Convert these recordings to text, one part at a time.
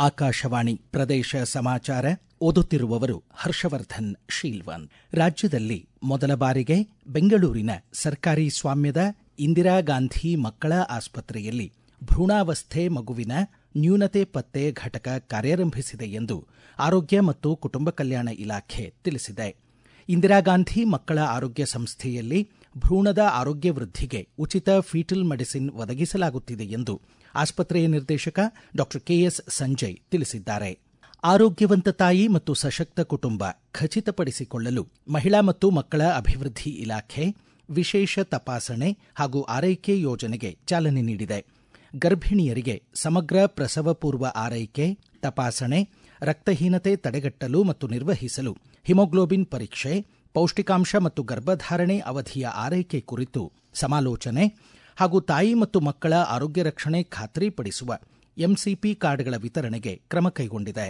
ಆಕಾಶವಾಣಿ ಪ್ರದೇಶ ಸಮಾಚಾರ ಓದುತ್ತಿರುವವರು ಹರ್ಷವರ್ಧನ್ ಶೀಲ್ವನ್ ರಾಜ್ಯದಲ್ಲಿ ಮೊದಲ ಬಾರಿಗೆ ಬೆಂಗಳೂರಿನ ಸರ್ಕಾರಿ ಸ್ವಾಮ್ಯದ ಇಂದಿರಾ ಗಾಂಧಿ ಮಕ್ಕಳ ಆಸ್ಪತ್ರೆಯಲ್ಲಿ ಭ್ರೂಣಾವಸ್ಥೆ ಮಗುವಿನ ನ್ಯೂನತೆ ಪತ್ತೆ ಘಟಕ ಕಾರ್ಯಾರಂಭಿಸಿದೆ ಎಂದು ಆರೋಗ್ಯ ಮತ್ತು ಕುಟುಂಬ ಕಲ್ಯಾಣ ಇಲಾಖೆ ತಿಳಿಸಿದೆ ಇಂದಿರಾ ಗಾಂಧಿ ಮಕ್ಕಳ ಆರೋಗ್ಯ ಸಂಸ್ಥೆಯಲ್ಲಿ ಭ್ರೂಣದ ಆರೋಗ್ಯ ವೃದ್ಧಿಗೆ ಉಚಿತ ಫೀಟಲ್ ಮೆಡಿಸಿನ್ ಒದಗಿಸಲಾಗುತ್ತಿದೆ ಎಂದು ಆಸ್ಪತ್ರೆಯ ನಿರ್ದೇಶಕ ಡಾಕ್ಟರ್ ಕೆಎಸ್ ಸಂಜಯ್ ತಿಳಿಸಿದ್ದಾರೆ ಆರೋಗ್ಯವಂತ ತಾಯಿ ಮತ್ತು ಸಶಕ್ತ ಕುಟುಂಬ ಖಚಿತಪಡಿಸಿಕೊಳ್ಳಲು ಮಹಿಳಾ ಮತ್ತು ಮಕ್ಕಳ ಅಭಿವೃದ್ಧಿ ಇಲಾಖೆ ವಿಶೇಷ ತಪಾಸಣೆ ಹಾಗೂ ಆರೈಕೆ ಯೋಜನೆಗೆ ಚಾಲನೆ ನೀಡಿದೆ ಗರ್ಭಿಣಿಯರಿಗೆ ಸಮಗ್ರ ಪ್ರಸವ ಪೂರ್ವ ಆರೈಕೆ ತಪಾಸಣೆ ರಕ್ತಹೀನತೆ ತಡೆಗಟ್ಟಲು ಮತ್ತು ನಿರ್ವಹಿಸಲು ಹಿಮೋಗ್ಲೋಬಿನ್ ಪರೀಕ್ಷೆ ಪೌಷ್ಟಿಕಾಂಶ ಮತ್ತು ಗರ್ಭಧಾರಣೆ ಅವಧಿಯ ಆರೈಕೆ ಕುರಿತು ಸಮಾಲೋಚನೆ ಹಾಗೂ ತಾಯಿ ಮತ್ತು ಮಕ್ಕಳ ಆರೋಗ್ಯ ರಕ್ಷಣೆ ಖಾತ್ರಿಪಡಿಸುವ ಎಂಸಿಪಿ ಕಾರ್ಡ್ಗಳ ವಿತರಣೆಗೆ ಕ್ರಮ ಕೈಗೊಂಡಿದೆ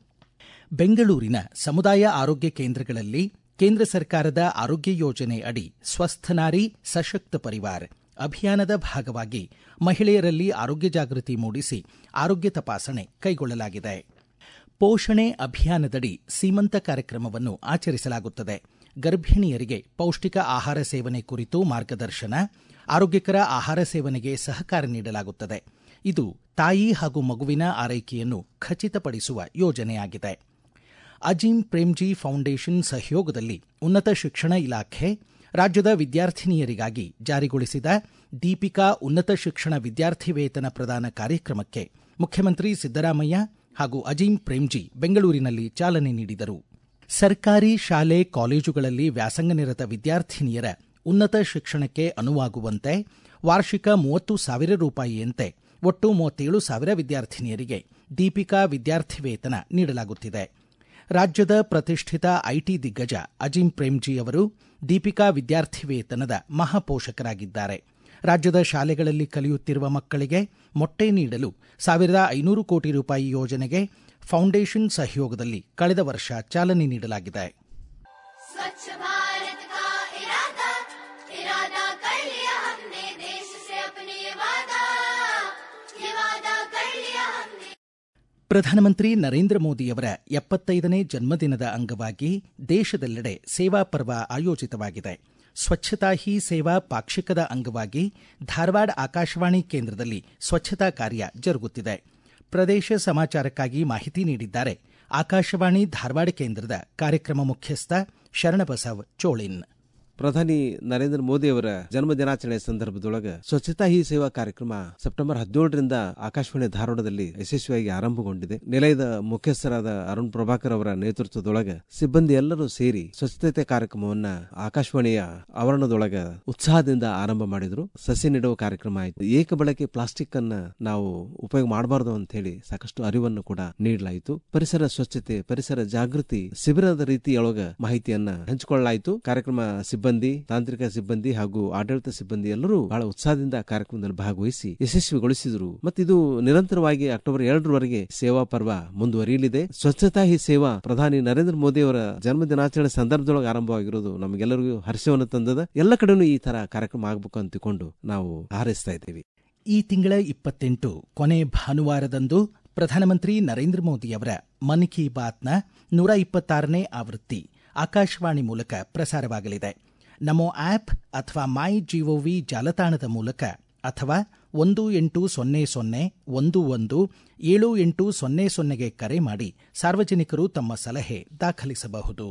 ಬೆಂಗಳೂರಿನ ಸಮುದಾಯ ಆರೋಗ್ಯ ಕೇಂದ್ರಗಳಲ್ಲಿ ಕೇಂದ್ರ ಸರ್ಕಾರದ ಆರೋಗ್ಯ ಯೋಜನೆ ಅಡಿ ಸ್ವಸ್ಥ ನಾರಿ ಸಶಕ್ತ ಪರಿವಾರ್ ಅಭಿಯಾನದ ಭಾಗವಾಗಿ ಮಹಿಳೆಯರಲ್ಲಿ ಆರೋಗ್ಯ ಜಾಗೃತಿ ಮೂಡಿಸಿ ಆರೋಗ್ಯ ತಪಾಸಣೆ ಕೈಗೊಳ್ಳಲಾಗಿದೆ ಪೋಷಣೆ ಅಭಿಯಾನದಡಿ ಸೀಮಂತ ಕಾರ್ಯಕ್ರಮವನ್ನು ಆಚರಿಸಲಾಗುತ್ತದೆ ಗರ್ಭಿಣಿಯರಿಗೆ ಪೌಷ್ಟಿಕ ಆಹಾರ ಸೇವನೆ ಕುರಿತು ಮಾರ್ಗದರ್ಶನ ಆರೋಗ್ಯಕರ ಆಹಾರ ಸೇವನೆಗೆ ಸಹಕಾರ ನೀಡಲಾಗುತ್ತದೆ ಇದು ತಾಯಿ ಹಾಗೂ ಮಗುವಿನ ಆರೈಕೆಯನ್ನು ಖಚಿತಪಡಿಸುವ ಯೋಜನೆಯಾಗಿದೆ ಅಜೀಂ ಪ್ರೇಮ್ಜಿ ಫೌಂಡೇಶನ್ ಸಹಯೋಗದಲ್ಲಿ ಉನ್ನತ ಶಿಕ್ಷಣ ಇಲಾಖೆ ರಾಜ್ಯದ ವಿದ್ಯಾರ್ಥಿನಿಯರಿಗಾಗಿ ಜಾರಿಗೊಳಿಸಿದ ದೀಪಿಕಾ ಉನ್ನತ ಶಿಕ್ಷಣ ವಿದ್ಯಾರ್ಥಿ ವೇತನ ಪ್ರದಾನ ಕಾರ್ಯಕ್ರಮಕ್ಕೆ ಮುಖ್ಯಮಂತ್ರಿ ಸಿದ್ದರಾಮಯ್ಯ ಹಾಗೂ ಅಜೀಂ ಪ್ರೇಮ್ಜಿ ಬೆಂಗಳೂರಿನಲ್ಲಿ ಚಾಲನೆ ನೀಡಿದರು ಸರ್ಕಾರಿ ಶಾಲೆ ಕಾಲೇಜುಗಳಲ್ಲಿ ವ್ಯಾಸಂಗನಿರತ ವಿದ್ಯಾರ್ಥಿನಿಯರ ಉನ್ನತ ಶಿಕ್ಷಣಕ್ಕೆ ಅನುವಾಗುವಂತೆ ವಾರ್ಷಿಕ ಮೂವತ್ತು ಸಾವಿರ ರೂಪಾಯಿಯಂತೆ ಒಟ್ಟು ಮೂವತ್ತೇಳು ಸಾವಿರ ವಿದ್ಯಾರ್ಥಿನಿಯರಿಗೆ ದೀಪಿಕಾ ವಿದ್ಯಾರ್ಥಿ ವೇತನ ನೀಡಲಾಗುತ್ತಿದೆ ರಾಜ್ಯದ ಪ್ರತಿಷ್ಠಿತ ಐಟಿ ದಿಗ್ಗಜ ಅಜೀಂ ಪ್ರೇಮ್ಜಿ ಅವರು ದೀಪಿಕಾ ವಿದ್ಯಾರ್ಥಿ ವೇತನದ ಮಹಾಪೋಷಕರಾಗಿದ್ದಾರೆ ರಾಜ್ಯದ ಶಾಲೆಗಳಲ್ಲಿ ಕಲಿಯುತ್ತಿರುವ ಮಕ್ಕಳಿಗೆ ಮೊಟ್ಟೆ ನೀಡಲು ಸಾವಿರದ ಐನೂರು ಕೋಟಿ ರೂಪಾಯಿ ಯೋಜನೆಗೆ ಫೌಂಡೇಶನ್ ಸಹಯೋಗದಲ್ಲಿ ಕಳೆದ ವರ್ಷ ಚಾಲನೆ ನೀಡಲಾಗಿದೆ स्वच्छ भारत का इरादा इरादा कर लिया हमने देश से अपने ये वादा ये वादा कर लिया हमने ಪ್ರಧಾನಮಂತ್ರಿ ನರೇಂದ್ರ ಮೋದಿಯವರ ಎಪ್ಪತ್ತೈದನೇ ಜನ್ಮದಿನದ ಅಂಗವಾಗಿ ದೇಶದೆಲ್ಲೆಡೆ ಸೇವಾ ಪರ್ವ ಆಯೋಜಿತವಾಗಿದೆ ಸ್ವಚ್ಛತಾ ಹಿ ಸೇವಾ ಪಾಕ್ಷಿಕದ ಅಂಗವಾಗಿ ಧಾರವಾಡ ಆಕಾಶವಾಣಿ ಕೇಂದ್ರದಲ್ಲಿ ಸ್ವಚ್ಛತಾ ಕಾರ್ಯ ಜರುಗುತ್ತಿದೆ ಪ್ರದೇಶ ಸಮಾಚಾರಕ್ಕಾಗಿ ಮಾಹಿತಿ ನೀಡಿದ್ದಾರೆ ಆಕಾಶವಾಣಿ ಧಾರವಾಡ ಕೇಂದ್ರದ ಕಾರ್ಯಕ್ರಮ ಮುಖ್ಯಸ್ಥ ಶರಣಬಸವ್ ಚೋಳಿನ್ ಪ್ರಧಾನಿ ನರೇಂದ್ರ ಮೋದಿ ಅವರ ಜನ್ಮ ದಿನಾಚರಣೆ ಸಂದರ್ಭದೊಳಗ ಸ್ವಚ್ಛತಾ ಹಿ ಸೇವಾ ಕಾರ್ಯಕ್ರಮ ಸೆಪ್ಟೆಂಬರ್ ಹದಿನೇಳರಿಂದ ಆಕಾಶವಾಣಿ ಧಾರವಾಡದಲ್ಲಿ ಯಶಸ್ವಿಯಾಗಿ ಆರಂಭಗೊಂಡಿದೆ ನಿಲಯದ ಮುಖ್ಯಸ್ಥರಾದ ಅರುಣ್ ಪ್ರಭಾಕರ್ ಅವರ ನೇತೃತ್ವದೊಳಗ ಸಿಬ್ಬಂದಿ ಎಲ್ಲರೂ ಸೇರಿ ಸ್ವಚ್ಛತೆ ಕಾರ್ಯಕ್ರಮವನ್ನ ಆಕಾಶವಾಣಿಯ ಆವರಣದೊಳಗ ಉತ್ಸಾಹದಿಂದ ಆರಂಭ ಮಾಡಿದ್ರು ಸಸಿ ನೆಡುವ ಕಾರ್ಯಕ್ರಮ ಆಯಿತು ಏಕ ಬಳಕೆ ಪ್ಲಾಸ್ಟಿಕ್ ಅನ್ನ ನಾವು ಉಪಯೋಗ ಮಾಡಬಾರದು ಅಂತ ಹೇಳಿ ಸಾಕಷ್ಟು ಅರಿವನ್ನು ಕೂಡ ನೀಡಲಾಯಿತು ಪರಿಸರ ಸ್ವಚ್ಛತೆ ಪರಿಸರ ಜಾಗೃತಿ ಶಿಬಿರದ ರೀತಿಯೊಳಗ ಮಾಹಿತಿಯನ್ನ ಹಂಚಿಕೊಳ್ಳಲಾಯಿತು ಕಾರ್ಯಕ್ರಮ ಸಿಬ್ಬಂದಿ ತಾಂತ್ರಿಕ ಸಿಬ್ಬಂದಿ ಹಾಗೂ ಆಡಳಿತ ಸಿಬ್ಬಂದಿ ಎಲ್ಲರೂ ಬಹಳ ಉತ್ಸಾಹದಿಂದ ಕಾರ್ಯಕ್ರಮದಲ್ಲಿ ಭಾಗವಹಿಸಿ ಯಶಸ್ವಿಗೊಳಿಸಿದರು ಮತ್ತು ಇದು ನಿರಂತರವಾಗಿ ಅಕ್ಟೋಬರ್ ಎರಡರವರೆಗೆ ಸೇವಾ ಪರ್ವ ಮುಂದುವರಿಯಲಿದೆ ಸ್ವಚ್ಛತಾ ಹಿ ಸೇವಾ ಪ್ರಧಾನಿ ನರೇಂದ್ರ ಮೋದಿ ಅವರ ಜನ್ಮ ದಿನಾಚರಣೆ ಸಂದರ್ಭದೊಳಗೆ ಆರಂಭವಾಗಿರೋದು ನಮಗೆಲ್ಲರಿಗೂ ಹರ್ಷವನ್ನು ತಂದದ ಎಲ್ಲ ಕಡೆನೂ ಈ ತರ ಕಾರ್ಯಕ್ರಮ ಆಗಬೇಕು ಅಂತಿಕೊಂಡು ನಾವು ಹಾರೈಸ್ತಾ ಇದ್ದೀವಿ ಈ ತಿಂಗಳ ಇಪ್ಪತ್ತೆಂಟು ಕೊನೆ ಭಾನುವಾರದಂದು ಪ್ರಧಾನಮಂತ್ರಿ ನರೇಂದ್ರ ಮೋದಿಯವರ ಮನ್ ಕಿ ಬಾತ್ನ ನೂರ ಇಪ್ಪತ್ತಾರನೇ ಆವೃತ್ತಿ ಆಕಾಶವಾಣಿ ಮೂಲಕ ಪ್ರಸಾರವಾಗಲಿದೆ ನಮೋ ಆಪ್ ಅಥವಾ ಮೈ ಜಿಒವಿ ಜಾಲತಾಣದ ಮೂಲಕ ಅಥವಾ ಒಂದು ಎಂಟು ಸೊನ್ನೆ ಸೊನ್ನೆ ಒಂದು ಒಂದು ಏಳು ಎಂಟು ಸೊನ್ನೆ ಸೊನ್ನೆಗೆ ಕರೆ ಮಾಡಿ ಸಾರ್ವಜನಿಕರು ತಮ್ಮ ಸಲಹೆ ದಾಖಲಿಸಬಹುದು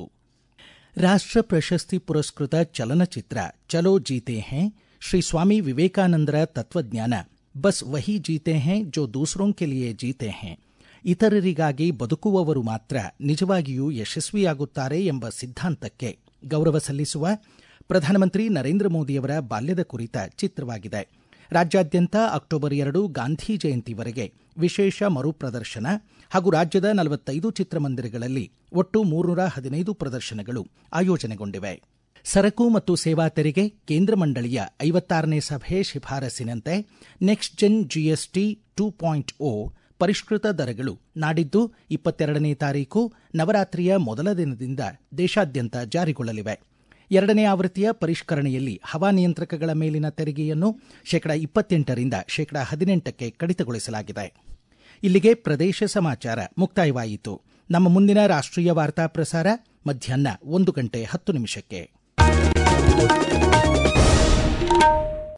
ರಾಷ್ಟ್ರ ಪ್ರಶಸ್ತಿ ಪುರಸ್ಕೃತ ಚಲನಚಿತ್ರ ಚಲೋ ಜೀತೆ ಹೇ ಶ್ರೀ ಸ್ವಾಮಿ ವಿವೇಕಾನಂದರ ತತ್ವಜ್ಞಾನ ಬಸ್ ವಹಿ ಜೀತೆ ಹೇ ಜೋ ದೂಸರೋಂ ಕೆ ಲಿಯೇ ಜೀತೆ ಹೇ ಇತರರಿಗಾಗಿ ಬದುಕುವವರು ಮಾತ್ರ ನಿಜವಾಗಿಯೂ ಯಶಸ್ವಿಯಾಗುತ್ತಾರೆ ಎಂಬ ಸಿದ್ಧಾಂತಕ್ಕೆ ಗೌರವ ಸಲ್ಲಿಸುವ ಪ್ರಧಾನಮಂತ್ರಿ ನರೇಂದ್ರ ಮೋದಿಯವರ ಬಾಲ್ಯದ ಕುರಿತ ಚಿತ್ರವಾಗಿದೆ ರಾಜ್ಯಾದ್ಯಂತ ಅಕ್ಟೋಬರ್ ಎರಡು ಗಾಂಧಿ ಜಯಂತಿವರೆಗೆ ವಿಶೇಷ ಮರುಪ್ರದರ್ಶನ ಹಾಗೂ ರಾಜ್ಯದ ನಲವತ್ತೈದು ಚಿತ್ರಮಂದಿರಗಳಲ್ಲಿ ಒಟ್ಟು ಮೂರ್ನೂರ ಹದಿನೈದು ಪ್ರದರ್ಶನಗಳು ಆಯೋಜನೆಗೊಂಡಿವೆ ಸರಕು ಮತ್ತು ಸೇವಾ ತೆರಿಗೆ ಕೇಂದ್ರ ಮಂಡಳಿಯ ಐವತ್ತಾರನೇ ಸಭೆ ಶಿಫಾರಸಿನಂತೆ next gen GST two point O ಪರಿಷ್ಕೃತ ದರಗಳು ನಾಡಿದ್ದು ಇಪ್ಪತ್ತೆರಡನೇ ತಾರೀಕು ನವರಾತ್ರಿಯ ಮೊದಲ ದಿನದಿಂದ ದೇಶಾದ್ಯಂತ ಜಾರಿಗೊಳ್ಳಲಿವೆ ಎರಡನೇ ಆವೃತ್ತಿಯ ಪರಿಷ್ಕರಣೆಯಲ್ಲಿ ಹವಾನಿಯಂತ್ರಕಗಳ ಮೇಲಿನ ತೆರಿಗೆಯನ್ನು ಶೇಕಡ ಇಪ್ಪತ್ತೆಂಟರಿಂದ ಶೇಕಡ ಹದಿನೆಂಟಕ್ಕೆ ಕಡಿತಗೊಳಿಸಲಾಗಿದೆ ಇಲ್ಲಿಗೆ ಪ್ರದೇಶ ಸಮಾಚಾರ ಮುಕ್ತಾಯವಾಯಿತು ನಮ್ಮ ಮುಂದಿನ ರಾಷ್ಟ್ರೀಯ ವಾರ್ತಾ ಪ್ರಸಾರ ಮಧ್ಯಾಹ್ನ ಒಂದು ಗಂಟೆ ಹತ್ತು ನಿಮಿಷಕ್ಕೆ